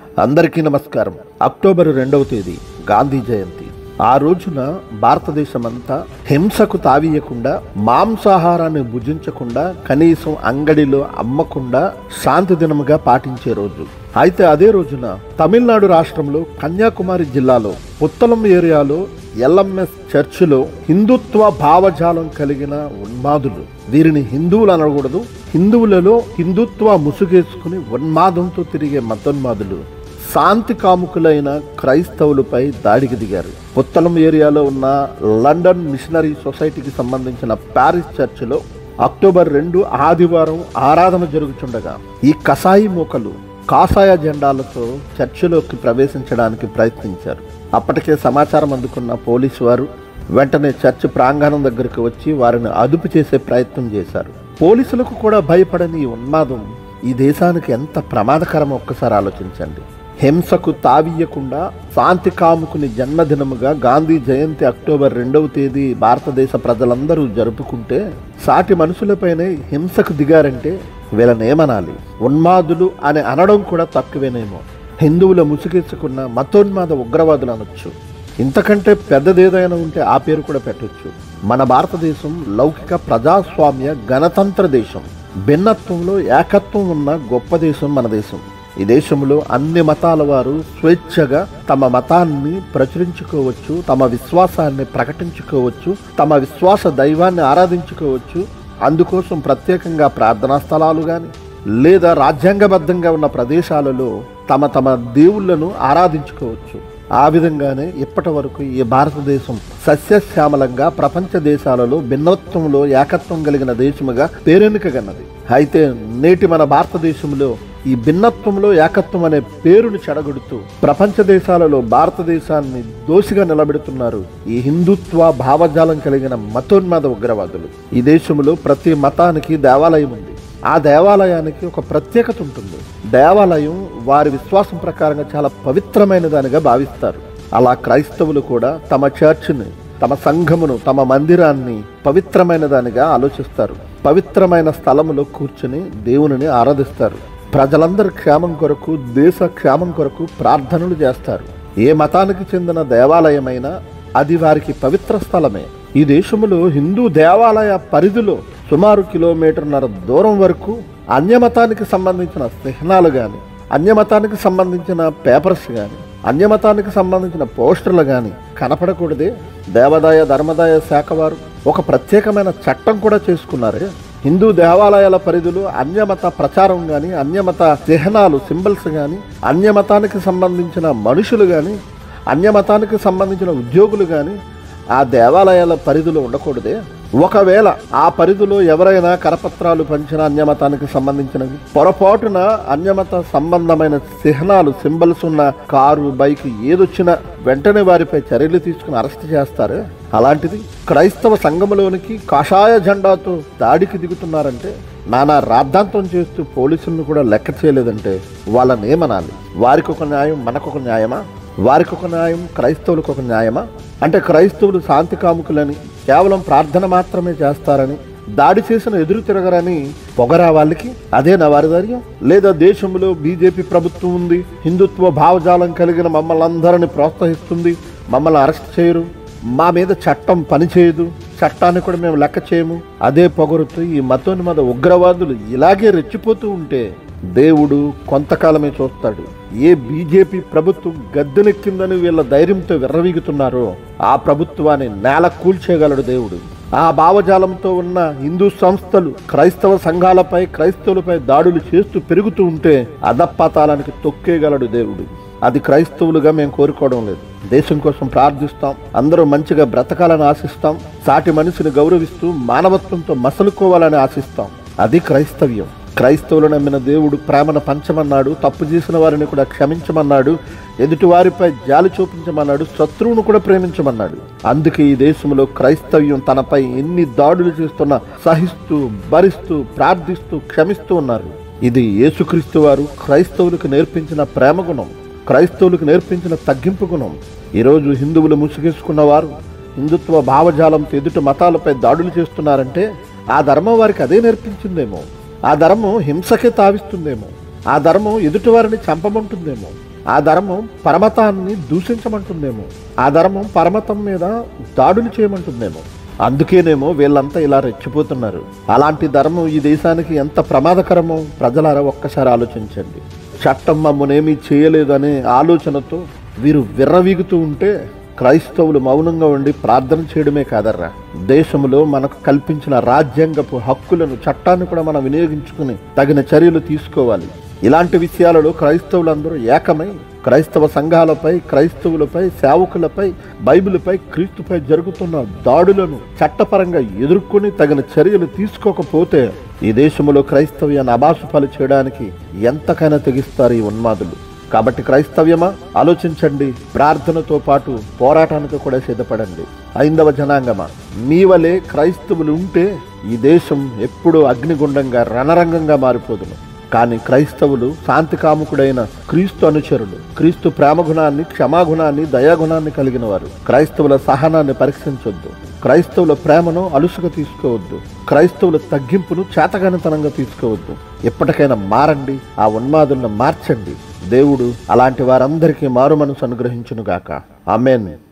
అందరికీ నమస్కారం అక్టోబర్ రెండవ తేదీ గాంధీ జయంతి ఆ రోజున భారతదేశమంతా హింసకు తావీయకుండా మాంసాహారాన్ని భుజించకుండా కనీసం అంగడిలో అమ్మకుండా శాంతి దినముగా పాటించే రోజు అయితే అదే రోజున తమిళనాడు రాష్ట్రంలో కన్యాకుమారి జిల్లాలో పుత్తలం ఏరియాలో ఎల్ఎంఎస్ చర్చిలో హిందుత్వ భావజాలం కలిగిన ఉన్మాదులు వీరిని హిందువులు అనకూడదు హిందువులలో హిందుత్వ ముసుగేసుకుని ఉన్మాదంతో తిరిగే మతోన్మాదులు శాంతి కాముకులైన క్రైస్తవులపై దాడికి దిగారు పుత్తలం ఏరియాలో ఉన్న లండన్ మిషనరీ సొసైటీకి సంబంధించిన ప్యారిస్ చర్చిలో అక్టోబర్ రెండు ఆదివారం ఆరాధన జరుగుతుండగా ఈ కసాయి మూకలు కాషాయ జెండాలతో చర్చిలోకి ప్రవేశించడానికి ప్రయత్నించారు అప్పటికే సమాచారం అందుకున్న పోలీసు వారు వెంటనే చర్చి ప్రాంగణం దగ్గరకు వచ్చి వారిని అదుపు చేసే ప్రయత్నం చేశారు పోలీసులకు కూడా భయపడని ఈ ఉన్మాదం ఈ దేశానికి ఎంత ప్రమాదకరమో ఒక్కసారి ఆలోచించండి హింసకు తావీయకుండా శాంతి కాముకుని జన్మదినముగా గాంధీ జయంతి అక్టోబర్ రెండవ తేదీ భారతదేశ ప్రజలందరూ జరుపుకుంటే సాటి మనుషులపైనే హింసకు దిగారంటే వీళ్ళనేమనాలి ఉన్మాదులు అని అనడం కూడా తక్కువేనేమో హిందువుల ముసుగెచ్చుకున్న మతోన్మాద ఉగ్రవాదులు అనొచ్చు ఇంతకంటే పెద్దదేదైనా ఉంటే ఆ పేరు కూడా పెట్టొచ్చు మన భారతదేశం లౌకిక ప్రజాస్వామ్య గణతంత్ర దేశం భిన్నత్వంలో ఏకత్వం ఉన్న గొప్ప దేశం మన దేశం ఈ దేశంలో అన్ని మతాల వారు స్వేచ్ఛగా తమ మతాన్ని ప్రచురించుకోవచ్చు తమ విశ్వాసాన్ని ప్రకటించుకోవచ్చు తమ విశ్వాస దైవాన్ని ఆరాధించుకోవచ్చు అందుకోసం ప్రత్యేకంగా ప్రార్థనా స్థలాలు కానీ లేదా రాజ్యాంగబద్ధంగా ఉన్న ప్రదేశాలలో తమ తమ దేవుళ్లను ఆరాధించుకోవచ్చు ఆ విధంగానే ఇప్పటి వరకు ఈ భారతదేశం సస్యశ్యామలంగా ప్రపంచ దేశాలలో భిన్నత్వంలో ఏకత్వం కలిగిన దేశముగా పేరెన్నికగన్నది అయితే నేటి మన భారతదేశంలో ఈ భిన్నత్వంలో ఏకత్వం అనే పేరును చెడగొడుతూ ప్రపంచ దేశాలలో భారతదేశాన్ని దోషిగా నిలబెడుతున్నారు ఈ హిందుత్వ భావజాలం కలిగిన మతోన్మాద ఉగ్రవాదులు ఈ దేశంలో ప్రతి మతానికి దేవాలయం ఉంది ఆ దేవాలయానికి ఒక ప్రత్యేకత ఉంటుంది దేవాలయం వారి విశ్వాసం ప్రకారంగా చాలా పవిత్రమైన దానిగా భావిస్తారు అలా క్రైస్తవులు కూడా తమ చర్చిని తమ సంఘమును తమ మందిరాన్ని పవిత్రమైన దానిగా ఆలోచిస్తారు పవిత్రమైన స్థలములో కూర్చుని దేవునిని ఆరాధిస్తారు ప్రజలందరి క్షేమం కొరకు దేశ క్షేమం కొరకు ప్రార్థనలు చేస్తారు ఏ మతానికి చెందిన దేవాలయమైనా అది వారికి పవిత్ర స్థలమే ఈ దేశంలో హిందూ దేవాలయ పరిధిలో సుమారు కిలోమీటర్న్నర దూరం వరకు అన్యమతానికి సంబంధించిన చిహ్నాలు కానీ అన్యమతానికి సంబంధించిన పేపర్స్ కానీ అన్యమతానికి సంబంధించిన పోస్టర్లు కానీ కనపడకూడదే దేవాదాయ ధర్మదాయ శాఖ వారు ఒక ప్రత్యేకమైన చట్టం కూడా చేసుకున్నారే హిందూ దేవాలయాల పరిధిలో అన్యమత ప్రచారం కానీ అన్యమత చిహ్నాలు సింబల్స్ కానీ అన్యమతానికి సంబంధించిన మనుషులు కానీ అన్యమతానికి సంబంధించిన ఉద్యోగులు కానీ ఆ దేవాలయాల పరిధిలో ఉండకూడదే ఒకవేళ ఆ పరిధిలో ఎవరైనా కరపత్రాలు పంచిన అన్యమతానికి సంబంధించినవి పొరపాటున అన్యమత సంబంధమైన చిహ్నాలు సింబల్స్ ఉన్న కారు బైక్ ఏదొచ్చినా వెంటనే వారిపై చర్యలు తీసుకుని అరెస్ట్ చేస్తారు అలాంటిది క్రైస్తవ సంఘములోనికి కాషాయ జెండాతో దాడికి దిగుతున్నారంటే నానా రాద్ధాంతం చేస్తూ పోలీసులను కూడా లెక్క చేయలేదంటే వాళ్ళని ఏమనాలి వారికి ఒక న్యాయం మనకొక న్యాయమా వారికి ఒక న్యాయం క్రైస్తవులకు ఒక న్యాయమా అంటే క్రైస్తవులు శాంతి కాముకులని కేవలం ప్రార్థన మాత్రమే చేస్తారని దాడి చేసిన ఎదురు తిరగరని పొగరా వాళ్ళకి అదే నా వారి ధైర్యం లేదా దేశంలో బీజేపీ ప్రభుత్వం ఉంది హిందుత్వ భావజాలం కలిగిన మమ్మల్ని అందరిని ప్రోత్సహిస్తుంది మమ్మల్ని అరెస్ట్ చేయరు మా మీద చట్టం పనిచేయదు చట్టాన్ని కూడా మేము లెక్క చేయము అదే పొగరుతూ ఈ మతోన్మద ఉగ్రవాదులు ఇలాగే రెచ్చిపోతూ ఉంటే దేవుడు కొంతకాలమే చూస్తాడు ఏ బీజేపీ ప్రభుత్వం గద్దెనెక్కిందని వీళ్ళ ధైర్యంతో విర్రవీగుతున్నారో ఆ ప్రభుత్వాన్ని నేల కూల్చేయగలడు దేవుడు ఆ భావజాలంతో ఉన్న హిందూ సంస్థలు క్రైస్తవ సంఘాలపై క్రైస్తవులపై దాడులు చేస్తూ పెరుగుతూ ఉంటే అధపాతాలానికి తొక్కేయగలడు దేవుడు అది క్రైస్తవులుగా మేము కోరుకోవడం లేదు దేశం కోసం ప్రార్థిస్తాం అందరూ మంచిగా బ్రతకాలని ఆశిస్తాం సాటి మనిషిని గౌరవిస్తూ మానవత్వంతో మసలుకోవాలని ఆశిస్తాం అది క్రైస్తవ్యం క్రైస్తవులు నమ్మిన దేవుడు ప్రేమను పంచమన్నాడు తప్పు చేసిన వారిని కూడా క్షమించమన్నాడు ఎదుటి వారిపై జాలి చూపించమన్నాడు శత్రువును కూడా ప్రేమించమన్నాడు అందుకే ఈ దేశంలో క్రైస్తవ్యం తనపై ఎన్ని దాడులు చేస్తున్నా సహిస్తూ భరిస్తూ ప్రార్థిస్తూ క్షమిస్తూ ఉన్నారు ఇది యేసుక్రీస్తు వారు క్రైస్తవులకు నేర్పించిన ప్రేమ గుణం క్రైస్తవులకు నేర్పించిన తగ్గింపు గుణం ఈరోజు హిందువులు ముసుగేసుకున్న వారు హిందుత్వ భావజాలంతో ఎదుటి మతాలపై దాడులు చేస్తున్నారంటే ఆ ధర్మం వారికి అదే నేర్పించిందేమో ఆ ధర్మం హింసకే తావిస్తుందేమో ఆ ధర్మం ఎదుటివారిని చంపమంటుందేమో ఆ ధర్మం పరమతాన్ని దూషించమంటుందేమో ఆ ధర్మం పరమతం మీద దాడులు చేయమంటుందేమో అందుకేనేమో వీళ్ళంతా ఇలా రెచ్చిపోతున్నారు అలాంటి ధర్మం ఈ దేశానికి ఎంత ప్రమాదకరమో ప్రజలారా ఒక్కసారి ఆలోచించండి చట్టం మమ్మల్నేమీ చేయలేదు అనే ఆలోచనతో వీరు విర్రవీగుతూ ఉంటే క్రైస్తవులు మౌనంగా ఉండి ప్రార్థన చేయడమే కాదర్రా దేశంలో మనకు కల్పించిన రాజ్యాంగపు హక్కులను చట్టాన్ని కూడా మనం వినియోగించుకుని తగిన చర్యలు తీసుకోవాలి ఇలాంటి విషయాలలో క్రైస్తవులందరూ ఏకమై క్రైస్తవ సంఘాలపై క్రైస్తవులపై సేవకులపై బైబిల్పై క్రీస్తుపై జరుగుతున్న దాడులను చట్టపరంగా ఎదుర్కొని తగిన చర్యలు తీసుకోకపోతే ఈ దేశంలో క్రైస్తవ్యాన్ని అబాసుపాలు చేయడానికి ఎంతకైనా తెగిస్తారు ఈ ఉన్మాదులు కాబట్టి క్రైస్తవ్యమా ఆలోచించండి ప్రార్థనతో పాటు పోరాటానికి కూడా సిద్ధపడండి ఐందవ జనాంగమా మీ వలె క్రైస్తవులు ఉంటే ఈ దేశం ఎప్పుడూ అగ్నిగుండంగా రణరంగంగా మారిపోదును కానీ క్రైస్తవులు శాంతి కాముకుడైన క్రీస్తు అనుచరులు క్రీస్తు ప్రేమగుణాన్ని క్షమాగుణాన్ని దయాగుణాన్ని కలిగిన వారు క్రైస్తవుల సహనాన్ని పరీక్షించొద్దు క్రైస్తవుల ప్రేమను అలుసుగా తీసుకోవద్దు క్రైస్తవుల తగ్గింపును చేతగానితనంగా తీసుకోవద్దు ఎప్పటికైనా మారండి ఆ ఉన్మాదులను మార్చండి దేవుడు అలాంటి వారందరికీ మారు మనసు అనుగ్రహించునుగాక ఆమెన్